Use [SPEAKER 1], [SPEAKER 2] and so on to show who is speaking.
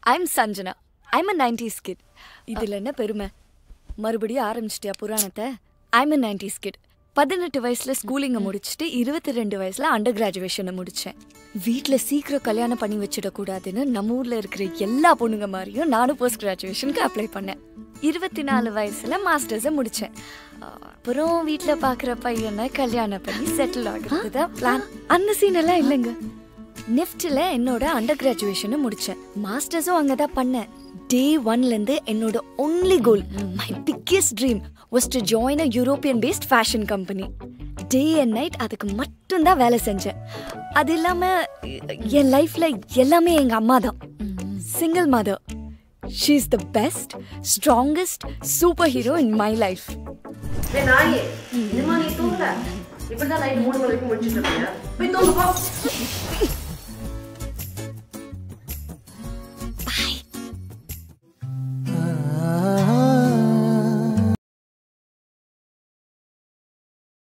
[SPEAKER 1] I'm Sanjana I'm a nineties kid இதில் என்ன பெருமை மறுபடியும் ஆரம்பிச்சிட்டியா புராணத்தை ஐம் அ நைன்டிஸ் கிட் பதினெட்டு வயசுல ஸ்கூலிங்கை முடிச்சுட்டு இருபத்தி ரெண்டு வயசுல அண்டர் கிராஜுவேஷனை முடிச்சேன் வீட்டில் சீக்கிரம் கல்யாணம் பண்ணி வச்சிடக்கூடாதுன்னு நம்ம ஊர்ல இருக்கிற எல்லா பொண்ணுங்க மாதிரியும் நானும் போஸ்ட் கிராஜுவேஷனுக்கு அப்ளை பண்ணேன் இருபத்தி நாலு வயசுல மாஸ்டர்ஸை முடிச்சேன் அப்புறம் வீட்டில் பார்க்குற பையனை கல்யாணம் பண்ணி செட்டில் ஆகிறது தான் பிளான் அந்த சீன் எல்லாம் இல்லைங்க நெஃப்டில் என்னோட அண்டர் கிராஜுவேஷனை முடித்தேன் மாஸ்டர்ஸும் அங்கே தான் பண்ணேன் டே ஒன்லேருந்து என்னோட only goal my biggest dream was to join a European based fashion company day and night அதுக்கு மட்டும்தான் வேலை செஞ்சேன் அது இல்லாமல் என் லைஃப்பில் எல்லாமே எங்கள் அம்மா தான் single mother she is the best strongest super hero in my life
[SPEAKER 2] டேய் நாயே இனிமா நீ தூங்கல இப்படிதான் நைட் மூணு மணி வரைக்கும் முடிச்சிட்டு இருப்பியா போய் தூங்கு போ